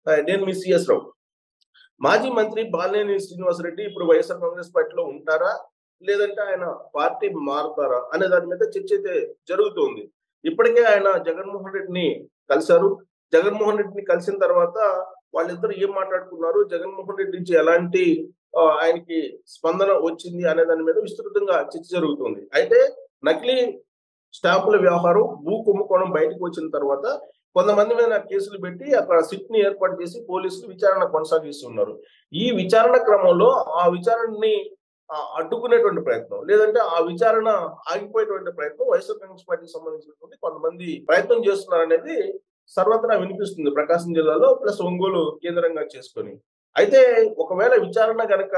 ఆ, నేను మీ సిఎస్ రావు మాజీ మంత్రి బాలినేని శ్రీనివాసరెడ్డి ఇప్పుడు వైఎస్ఆర్ కాంగ్రెస్ పార్టీలో ఉంటారా లేదంటే ఆయన పార్టీ మారుతారా అనే దాని మీద చర్చ అయితే జరుగుతుంది ఇప్పటికే ఆయన జగన్మోహన్ రెడ్డిని కలిశారు జగన్మోహన్ రెడ్డిని కలిసిన తర్వాత వాళ్ళిద్దరు ఏం మాట్లాడుకున్నారు జగన్మోహన్ రెడ్డి నుంచి ఎలాంటి ఆ, ఆయనకి స్పందన వచ్చింది అనే దాని మీద విస్తృతంగా చర్చ జరుగుతుంది అయితే నకిలీ స్టాంపుల వ్యవహారం భూ కుంభకోణం బయటకు వచ్చిన తర్వాత కొంతమంది మీద కేసులు పెట్టి అక్కడ సిట్ ని ఏర్పాటు చేసి పోలీసులు విచారణ కొనసాగిస్తున్నారు ఈ విచారణ క్రమంలో ఆ విచారణని ఆ, అడ్డుకునేటువంటి ప్రయత్నం లేదంటే ఆ విచారణ ఆగిపోయేటువంటి ప్రయత్నం వైఎస్ఆర్ కాంగ్రెస్ పార్టీకి సంబంధించినటువంటి కొంతమంది ప్రయత్నం చేస్తున్నారు అనేది సర్వత్రా వినిపిస్తుంది ప్రకాశం జిల్లాలో ప్లస్ ఒంగోలు కేంద్రంగా చేసుకొని అయితే ఒకవేళ విచారణ గనక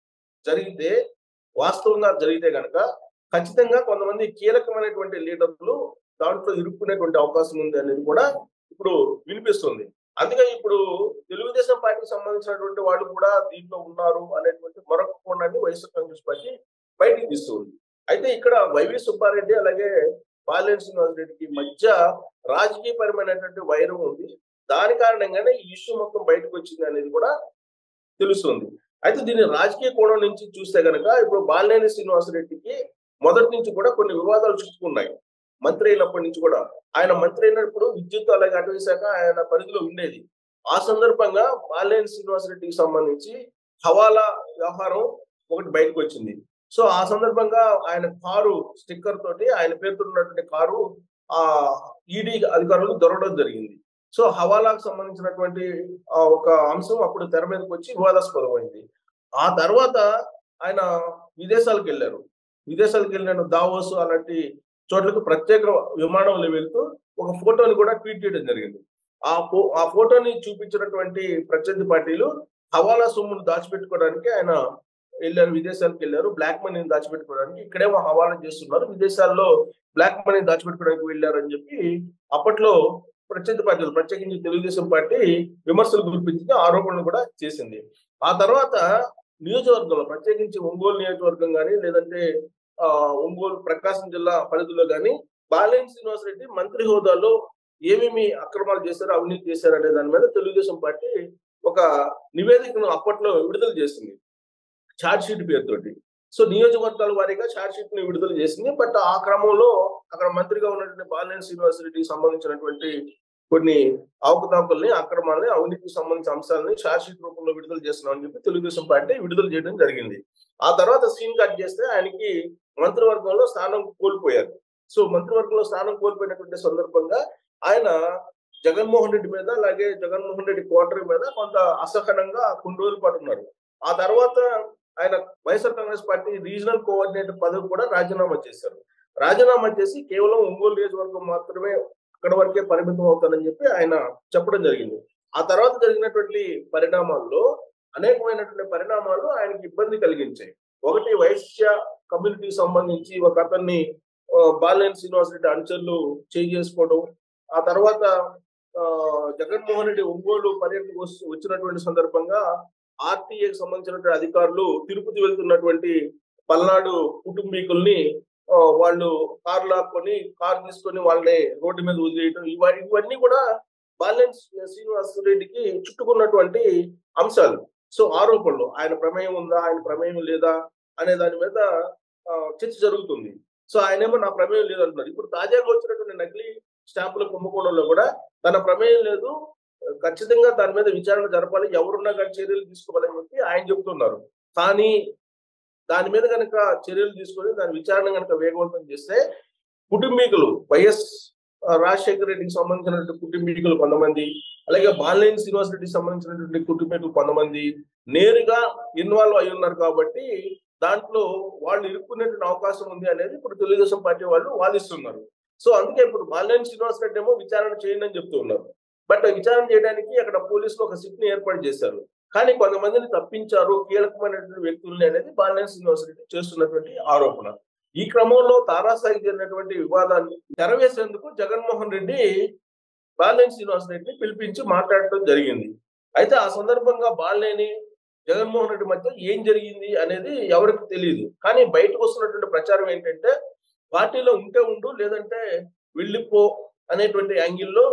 జరిగితే వాస్తవంగా జరిగితే గనక ఖచ్చితంగా కొంతమంది కీలకమైనటువంటి లీడర్లు దాంట్లో ఇరుక్కునేటువంటి అవకాశం ఉంది అనేది కూడా ఇప్పుడు వినిపిస్తుంది అందుకని ఇప్పుడు తెలుగుదేశం పార్టీకి సంబంధించినటువంటి వాళ్ళు కూడా దీంట్లో ఉన్నారు అనేటువంటి మరొక కోణాన్ని వైఎస్ఆర్ కాంగ్రెస్ పార్టీ బయటికి తీస్తుంది అయితే ఇక్కడ వైవి సుబ్బారెడ్డి అలాగే బాలేని శ్రీనివాస్ రెడ్డికి మధ్య రాజకీయపరమైనటువంటి వైరం ఉంది దాని కారణంగానే ఈ ఇష్యూ మొత్తం బయటకు వచ్చింది అనేది కూడా తెలుస్తుంది అయితే దీన్ని రాజకీయ కోణం నుంచి చూస్తే గనక ఇప్పుడు బాలినేని శ్రీనివాసరెడ్డికి మొదటి నుంచి కూడా కొన్ని వివాదాలు చుట్టుకున్నాయి మంత్రి అయినప్పటి నుంచి కూడా ఆయన మంత్రి అయినప్పుడు విద్యుత్ అలాగే అటవీ శాఖ ఆయన పరిధిలో ఉండేది ఆ సందర్భంగా బాలినేని శ్రీనివాసరెడ్డికి సంబంధించి హవాలా వ్యవహారం ఒకటి బయటకు వచ్చింది సో ఆ సందర్భంగా ఆయన కారు స్టిక్కర్ తోటి ఆయన పేరుతో ఉన్నటువంటి కారు ఆ ఈడీ అధికారులు దొరకడం జరిగింది సో హవాలాకు సంబంధించినటువంటి ఆ, ఒక అంశం అప్పుడు తెర మీదకి వచ్చి వివాదాస్పదమైంది ఆ తర్వాత ఆయన విదేశాలకు వెళ్ళారు విదేశాలకు వెళ్ళిన దావోస్ అలాంటి చోట్లకు ప్రత్యేక విమానంలో వెళ్తూ ఒక ఫోటోని కూడా ట్వీట్ చేయడం జరిగింది ఆ ఫో ఆ ఫోటోని చూపించినటువంటి ప్రత్యర్థి పార్టీలు హవాలా సొమ్మును దాచిపెట్టుకోవడానికి ఆయన వెళ్ళారు విదేశాలకు వెళ్ళారు బ్లాక్ మనీని దాచిపెట్టుకోవడానికి ఇక్కడేమో హవాలా చేస్తున్నారు విదేశాల్లో బ్లాక్ మనీ దాచిపెట్టుకోవడానికి వెళ్ళారు అని చెప్పి అప్పట్లో ప్రత్యర్థి పార్టీలు ప్రత్యేకించి తెలుగుదేశం పార్టీ విమర్శలు గురిపించి ఆరోపణలు కూడా చేసింది ఆ తర్వాత నియోజకవర్గంలో ప్రత్యేకించి ఒంగోలు నియోజకవర్గం కానీ లేదంటే ఆ ఒంగోలు ప్రకాశం జిల్లా పరిధిలో కానీ బాలేని శ్రీనివాసరెడ్డి మంత్రి హోదాలో ఏమేమి అక్రమాలు చేశారో అవినీతి చేశారు అనే దాని మీద తెలుగుదేశం పార్టీ ఒక నివేదికను అప్పట్లో విడుదల చేసింది ఛార్జ్ షీట్ పేరుతోటి సో నియోజకవర్గాల వారీగా ఛార్జ్ షీట్ ని విడుదల చేసింది బట్ ఆ క్రమంలో అక్కడ మంత్రిగా ఉన్నటువంటి బాలినేని శ్రీనివాసరెడ్డికి సంబంధించినటువంటి కొన్ని అవకతవకల్ని అక్రమాలని అవినీతికి సంబంధించిన అంశాలని ఛార్జ్ షీట్ రూపంలో విడుదల చేస్తున్నామని చెప్పి తెలుగుదేశం పార్టీ విడుదల చేయడం జరిగింది ఆ తర్వాత సీన్ కట్ చేస్తే ఆయనకి మంత్రివర్గంలో స్థానం కోల్పోయారు సో మంత్రివర్గంలో స్థానం కోల్పోయినటువంటి సందర్భంగా ఆయన జగన్మోహన్ రెడ్డి మీద అలాగే జగన్మోహన్ రెడ్డి క్వార్టర్ మీద కొంత అసహనంగా కొన్ని రోజుల పాటు ఉన్నారు ఆ తర్వాత ఆయన YSR Congress party regional coordinator పదవి కూడా రాజీనామా చేశారు రాజీనామా చేసి కేవలం ఒంగోలు నియోజకవర్గం మాత్రమే అక్కడ వరకే పరిమితం అవుతానని చెప్పి ఆయన చెప్పడం జరిగింది ఆ తర్వాత జరిగినటువంటి పరిణామాల్లో అనేకమైనటువంటి పరిణామాలు ఆయనకి ఇబ్బంది కలిగించాయి ఒకటి వైశ్య కమ్యూనిటీకి సంబంధించి ఒక అతన్ని ఆ, బాలినేని శ్రీనివాసరెడ్డి అనుచరులు చేయి చేసుకోవడం ఆ తర్వాత ఆ, జగన్మోహన్ రెడ్డి ఒంగోలు పర్యటనకు వస్తు- వచ్చినటువంటి సందర్భంగా ఆర్టీఏకి సంబంధించినటువంటి అధికారులు తిరుపతి వెళ్తున్నటువంటి పల్నాడు కుటుంబీకుల్ని ఆ, వాళ్ళు కార్ లాక్కొని కార్ తీసుకొని వాళ్ళని రోడ్డు మీద వదిలేయడం ఇవ- ఇవన్నీ కూడా బాలినేని శ్రీనివాస్ రెడ్డికి చుట్టుకున్నటువంటి అంశాలు సో ఆరోపణలు ఆయన ప్రమేయం ఉందా ఆయన ప్రమేయం లేదా అనే దాని మీద ఆ, చర్చ జరుగుతుంది సో ఆయనేమో నా ప్రమేయం లేదు అంటున్నారు ఇప్పుడు తాజాగా వచ్చినటువంటి నకిలీ స్టాంపుల కుంభకోణంలో కూడా తన ప్రమేయం లేదు ఖచ్చితంగా దాని మీద విచారణ జరపాలి ఎవరున్నా కానీ చర్యలు తీసుకోవాలని చెప్పి ఆయన చెప్తున్నారు కానీ దాని మీద కనుక చర్యలు తీసుకొని దాని విచారణ కనుక వేగవంతం చేస్తే కుటుంబీకులు వైఎస్ ఆ, రాజశేఖర రెడ్డికి సంబంధించినటువంటి కుటుంబీకులు కొంతమంది అలాగే బాలినేని శ్రీనివాస్ రెడ్డికి సంబంధించినటువంటి కుటుంబీకులు కొంతమంది నేరుగా ఇన్వాల్వ్ అయి ఉన్నారు కాబట్టి దాంట్లో వాళ్ళు ఇరుక్కునేటువంటి అవకాశం ఉంది అనేది ఇప్పుడు తెలుగుదేశం పార్టీ వాళ్ళు వాదిస్తున్నారు సో అందుకే ఇప్పుడు బాలినేని శ్రీనివాస్ రెడ్డి ఏమో విచారణ చేయండి అని చెప్తూ ఉన్నారు బట్ విచారణ చేయడానికి అక్కడ పోలీసులు ఒక సిట్ ని ఏర్పాటు చేశారు కానీ కొంతమందిని తప్పించారు కీలకమైనటువంటి వ్యక్తుల్ని అనేది బాలినేని శ్రీనివాస్ రెడ్డి చేస్తున్నటువంటి ఆరోపణ ఈ క్రమంలో తారాస్థాయికి జరిగినటువంటి వివాదాన్ని తెరవేసేందుకు జగన్మోహన్ రెడ్డి బాలినేని శ్రీనివాస్ రెడ్డిని పిలిపించి మాట్లాడటం జరిగింది అయితే ఆ సందర్భంగా బాలినేని జగన్మోహన్ రెడ్డి మధ్య ఏం జరిగింది అనేది ఎవరికి తెలియదు కానీ బయటకు వస్తున్నటువంటి ప్రచారం ఏంటంటే పార్టీలో ఉంటే ఉండు లేదంటే వెళ్ళిపో అనేటువంటి యాంగిల్లో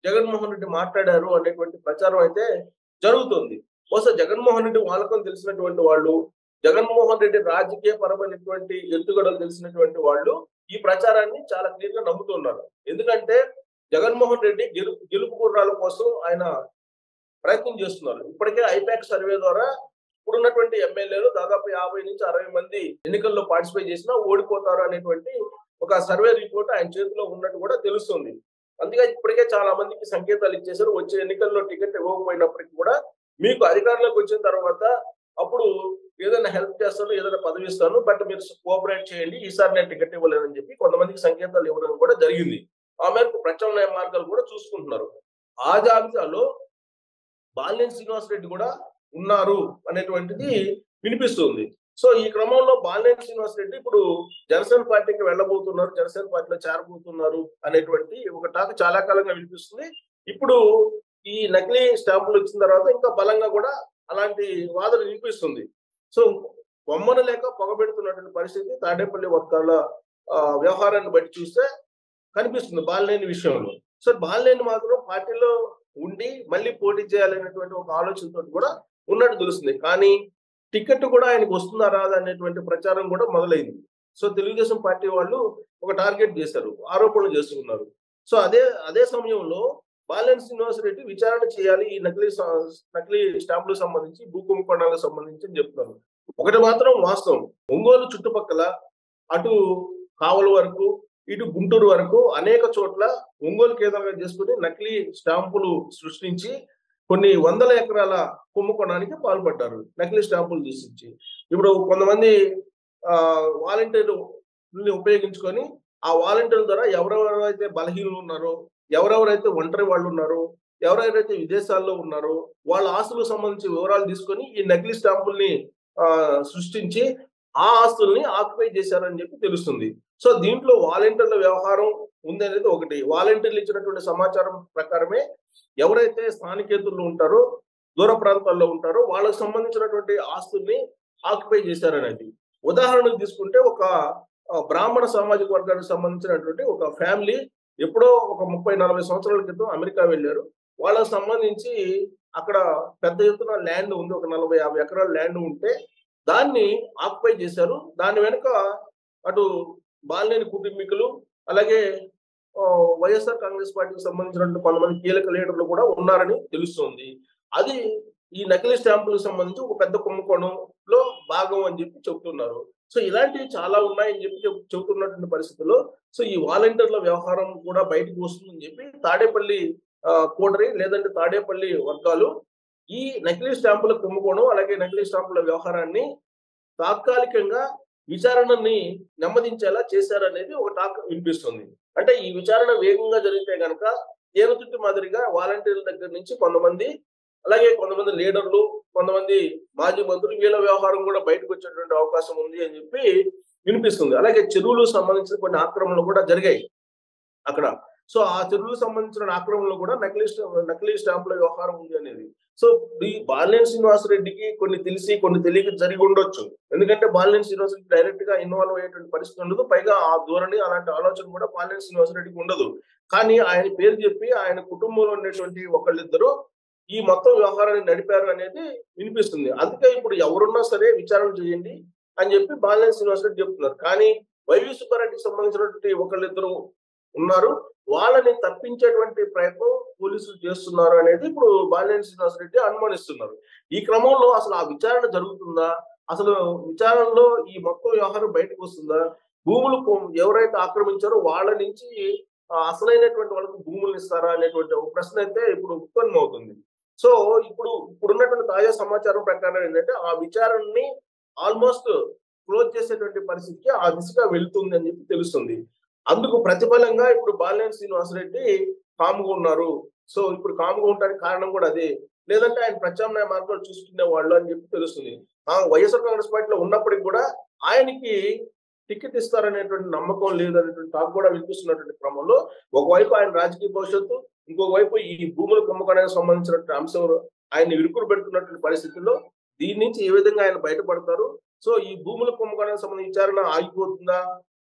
జగన్మోహన్ రెడ్డి మాట్లాడారు అనేటువంటి ప్రచారం అయితే జరుగుతుంది బహుశా జగన్మోహన్ రెడ్డి వాళ్ళకం తెలిసినటువంటి వాళ్ళు జగన్మోహన్ రెడ్డి రాజకీయ పరమైనటువంటి ఎత్తుగడలు తెలిసినటువంటి వాళ్ళు ఈ ప్రచారాన్ని చాలా క్లియర్ గా నమ్ముతున్నారు ఎందుకంటే జగన్మోహన్ రెడ్డి గెలుపు గెలుపు గుర్రాల కోసం ఆయన ప్రయత్నం చేస్తున్నారు ఇప్పటికే ఐపాక్ సర్వే ద్వారా ఇప్పుడున్నటువంటి ఎమ్మెల్యేలు దాదాపు యాభై నుంచి అరవై మంది ఎన్నికల్లో పార్టిసిపేట్ చేసినా ఓడిపోతారు అనేటువంటి ఒక సర్వే రిపోర్ట్ ఆయన చేతిలో ఉన్నట్టు కూడా తెలుస్తుంది అందుకే ఇప్పటికే చాలా మందికి సంకేతాలు ఇచ్చేశారు వచ్చే ఎన్నికల్లో టికెట్ ఇవ్వకపోయినప్పటికీ కూడా మీకు అధికారంలోకి వచ్చిన తర్వాత అప్పుడు ఏదైనా హెల్ప్ చేస్తాను ఏదైనా పదవి ఇస్తాను బట్ మీరు కోఆపరేట్ చేయండి ఈసారి నేను టికెట్ ఇవ్వలేనని చెప్పి కొంతమందికి సంకేతాలు ఇవ్వడం కూడా జరిగింది ఆ మేరకు ప్రత్యామ్నాయ మార్గాలు కూడా చూసుకుంటున్నారు ఆ జాబితాలో బాలినేని శ్రీనివాస్ రెడ్డి కూడా ఉన్నారు అనేటువంటిది వినిపిస్తుంది సో ఈ క్రమంలో బాలినేని శ్రీనివాస్ రెడ్డి ఇప్పుడు జనసేన పార్టీకి వెళ్ళబోతున్నారు జనసేన పార్టీలో చేరబోతున్నారు అనేటువంటి ఒక టాక్ చాలా కాలంగా వినిపిస్తుంది ఇప్పుడు ఈ నకిలీ స్టాంపులు వచ్చిన తర్వాత ఇంకా బలంగా కూడా అలాంటి వాదన వినిపిస్తుంది సో బొమ్మను లేక పొగబెడుతున్నటువంటి పరిస్థితి తాడేపల్లి వర్గాల ఆ, వ్యవహారాన్ని బట్టి చూస్తే కనిపిస్తుంది బాలినేని విషయంలో సో బాలినేని మాత్రం పార్టీలో ఉండి మళ్ళీ పోటీ చేయాలనేటువంటి ఒక ఆలోచనతో కూడా ఉన్నట్టు తెలుస్తుంది కానీ టికెట్ కూడా ఆయనకు వస్తుందా రాదా అనేటువంటి ప్రచారం కూడా మొదలైంది సో తెలుగుదేశం పార్టీ వాళ్ళు ఒక టార్గెట్ చేశారు ఆరోపణలు చేస్తున్నారు సో అదే అదే సమయంలో బాలెన్ శ్రీనివాస్ రెడ్డి విచారణ చేయాలి ఈ నకిలీ స- నకిలీ స్టాంపులకు సంబంధించి భూ కుంభకోణాలకు సంబంధించి అని చెప్తున్నారు ఒకటి మాత్రం వాస్తవం ఒంగోలు చుట్టుపక్కల అటు కావలి వరకు ఇటు గుంటూరు వరకు అనేక చోట్ల ఒంగోలు కేంద్రంగా చేసుకుని నకిలీ స్టాంపులు సృష్టించి కొన్ని వందల ఎకరాల కుంభకోణానికి పాల్పడ్డారు నకిలీ స్టాంపులు సృష్టించి ఇప్పుడు కొంతమంది ఆ వాలంటీర్లు ఉపయోగించుకొని ఆ వాలంటీర్ల ద్వారా ఎవరెవరైతే బలహీనులు ఉన్నారో ఎవరెవరైతే ఒంటరి వాళ్ళు ఉన్నారో ఎవరెవరైతే విదేశాల్లో ఉన్నారో వాళ్ళ ఆస్తులకు సంబంధించి వివరాలు తీసుకొని ఈ నకిలీ స్టాంపుల్ని ఆ సృష్టించి ఆ ఆస్తుల్ని ఆక్యుపై చేశారని చెప్పి తెలుస్తుంది సో దీంట్లో వాలంటీర్ల వ్యవహారం ఉంది అనేది ఒకటి వాలంటీర్లు ఇచ్చినటువంటి సమాచారం ప్రకారమే ఎవరైతే స్థానికేతులు ఉంటారో దూర ప్రాంతాల్లో ఉంటారో వాళ్ళకి సంబంధించినటువంటి ఆస్తుల్ని ఆక్యుపై చేశారనేది ఉదాహరణకు తీసుకుంటే ఒక ఆ, బ్రాహ్మణ సామాజిక వర్గానికి సంబంధించినటువంటి ఒక ఫ్యామిలీ ఎప్పుడో ఒక ముప్పై నలభై సంవత్సరాల క్రితం అమెరికా వెళ్ళారు వాళ్ళకి సంబంధించి అక్కడ పెద్ద ఎత్తున ల్యాండ్ ఉంది ఒక నలభై యాభై ఎకరాల ల్యాండ్ ఉంటే దాన్ని ఆక్యుపై చేశారు దాని వెనుక అటు బాలినేని కుటుంబీకులు అలాగే ఆ, వైఎస్ఆర్ కాంగ్రెస్ పార్టీకి సంబంధించినటువంటి కొంతమంది కీలక లీడర్లు కూడా ఉన్నారని తెలుస్తుంది అది ఈ నకిలీ స్టాంపులకు సంబంధించి ఒక పెద్ద కుంభకోణంలో భాగం అని చెప్పి చెబుతున్నారు సో ఇలాంటివి చాలా ఉన్నాయని చెప్పి చెబు- చెబుతున్నటువంటి పరిస్థితుల్లో సో ఈ వాలంటీర్ల వ్యవహారం కూడా బయటకు వస్తుందని చెప్పి తాడేపల్లి ఆ, కోటరి లేదంటే తాడేపల్లి వర్గాలు ఈ నకిలీ స్టాంపుల కుంభకోణం అలాగే నకిలీ స్టాంపుల వ్యవహారాన్ని తాత్కాలికంగా విచారణని నెమ్మదించేలా చేశారనేది ఒక టాక్ వినిపిస్తుంది అంటే ఈ విచారణ వేగంగా జరిగితే గనక తేనెతుట్టి మాదిరిగా వాలంటీర్ల దగ్గర నుంచి కొంతమంది అలాగే కొంతమంది లీడర్లు కొంతమంది మాజీ మంత్రులు వీళ్ళ వ్యవహారం కూడా బయటకు వచ్చేటువంటి అవకాశం ఉంది అని చెప్పి వినిపిస్తుంది అలాగే చెరువులకు సంబంధించిన కొన్ని ఆక్రమణలు కూడా జరిగాయి అక్కడ సో ఆ చెరువులకు సంబంధించిన ఆక్రమణలో కూడా నకిలీ స్టా- నకిలీ స్టాంపుల వ్యవహారం ఉంది అనేది సో ఈ బాలినేని శ్రీనివాస్ రెడ్డికి కొన్ని తెలిసి కొన్ని తెలియక జరిగి ఉండొచ్చు ఎందుకంటే బాలినేని శ్రీనివాస్ రెడ్డి డైరెక్ట్ గా ఇన్వాల్వ్ అయ్యేటువంటి పరిస్థితి ఉండదు పైగా ఆ ధోరణి అలాంటి ఆలోచన కూడా బాలినేని శ్రీనివాస్ రెడ్డికి ఉండదు కానీ ఆయన పేరు చెప్పి ఆయన కుటుంబంలో ఉన్నటువంటి ఒకళ్ళిద్దరు ఈ మొత్తం వ్యవహారాన్ని నడిపారు అనేది వినిపిస్తుంది అందుకే ఇప్పుడు ఎవరున్నా సరే విచారణ చేయండి అని చెప్పి బాలినేని శ్రీనివాస్ రెడ్డి చెప్తున్నారు కానీ వైవి సుబ్బారెడ్డికి సంబంధించినటువంటి ఒకళ్ళిద్దరు ఉన్నారు వాళ్ళని తప్పించేటువంటి ప్రయత్నం పోలీసులు చేస్తున్నారు అనేది ఇప్పుడు బాలినేని శ్రీనివాస్ రెడ్డి అనుమానిస్తున్నారు ఈ క్రమంలో అసలు ఆ విచారణ జరుగుతుందా అసలు విచారణలో ఈ మొత్తం వ్యవహారం బయటకు వస్తుందా భూములు కొ- ఎవరైతే ఆక్రమించారో వాళ్ళ నుంచి ఆ అసలైనటువంటి వాళ్ళకు భూములు ఇస్తారా అనేటువంటి ఒక ప్రశ్న అయితే ఇప్పుడు ఉత్పన్నం అవుతుంది సో ఇప్పుడు ఇప్పుడున్నటువంటి తాజా సమాచారం ప్రకారం ఏంటంటే ఆ విచారణని ఆల్మోస్ట్ క్లోజ్ చేసేటువంటి పరిస్థితికి ఆ దిశగా వెళ్తుంది అని చెప్పి తెలుస్తుంది అందుకు ప్రతిఫలంగా ఇప్పుడు బాలినేని శ్రీనివాసరెడ్డి కామ్గా ఉన్నారు సో ఇప్పుడు కామ్గా ఉండడానికి కారణం కూడా అదే లేదంటే ఆయన ప్రత్యామ్నాయ మార్గాలు చూసుకునే వాళ్ళు అని చెప్పి తెలుస్తుంది ఆ వైఎస్ఆర్ కాంగ్రెస్ పార్టీలో ఉన్నప్పటికి కూడా ఆయనకి టికెట్ ఇస్తారనేటువంటి నమ్మకం లేదనేటువంటి టాక్ కూడా వినిపిస్తున్నటువంటి క్రమంలో ఒకవైపు ఆయన రాజకీయ భవిష్యత్తు ఇంకొక వైపు ఈ భూముల కుంభకోణానికి సంబంధించినటువంటి అంశం ఆయన ఇరుకులు పెడుతున్నటువంటి పరిస్థితుల్లో దీని నుంచి ఏ విధంగా ఆయన బయటపడతారు సో ఈ భూముల కుంభకోణానికి సంబంధించిన విచారణ ఆగిపోతుందా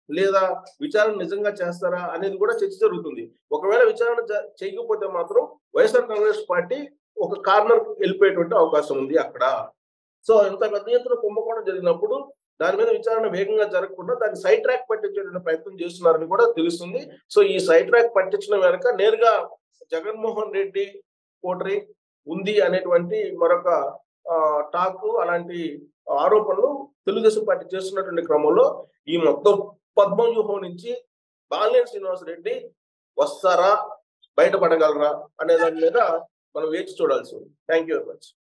లేదా విచారణ నిజంగా చేస్తారా అనేది కూడా చర్చ జరుగుతుంది ఒకవేళ విచారణ జ- చేయకపోతే మాత్రం వైఎస్ఆర్ కాంగ్రెస్ పార్టీ ఒక కార్నర్ వెళ్ళిపోయేటువంటి అవకాశం ఉంది అక్కడ సో ఇంత పెద్ద ఎత్తున కుంభకోణం జరిగినప్పుడు దాని మీద విచారణ వేగంగా జరగకుండా దాన్ని సైడ్ ట్రాక్ పట్టించేటువంటి ప్రయత్నం చేస్తున్నారని కూడా తెలుస్తుంది సో ఈ సైడ్ ట్రాక్ పట్టించడం వెనక నేరుగా జగన్మోహన్ రెడ్డి కోటరీ ఉంది అనేటువంటి మరొక ఆ, టాక్ అలాంటి ఆరోపణలు తెలుగుదేశం పార్టీ చేస్తున్నటువంటి క్రమంలో ఈ మొత్తం పద్మవ్యూహం నుంచి బాలినేని శ్రీనివాస్ రెడ్డి వస్తారా బయటపడగలరా అనే దాని మీద మనం వేచి చూడాల్సి ఉంది థ్యాంక్ యూ వెరీ మచ్